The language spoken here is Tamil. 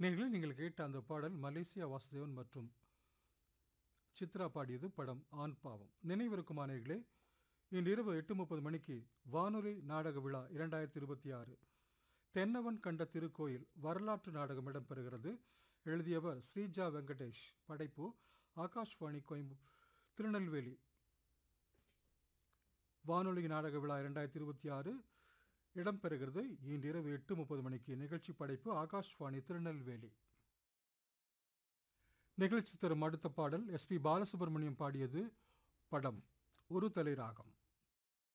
நேர்களே நீங்கள் கேட்ட அந்த பாடல் மலேசியா வாசுதேவன் மற்றும் சித்ரா பாடியது படம் ஆண் பாவம் நினைவிருக்குமா நேர்களே இன்று இரவு எட்டு முப்பது மணிக்கு வானொலி நாடக விழா இரண்டாயிரத்தி இருபத்தி ஆறு தென்னவன் கண்ட திருக்கோயில் வரலாற்று நாடகம் இடம்பெறுகிறது எழுதியவர் ஸ்ரீஜா வெங்கடேஷ் படைப்பு ஆகாஷ்வாணி கோயம்பு திருநெல்வேலி வானொலி நாடக விழா இரண்டாயிரத்தி இருபத்தி ஆறு இடம்பெறுகிறது இன்று இரவு எட்டு முப்பது மணிக்கு நிகழ்ச்சி படைப்பு ஆகாஷ்வாணி திருநெல்வேலி நிகழ்ச்சி தரும் அடுத்த பாடல் எஸ்பி பாலசுப்ரமணியம் பாடியது படம் ஒரு தலை ராகம்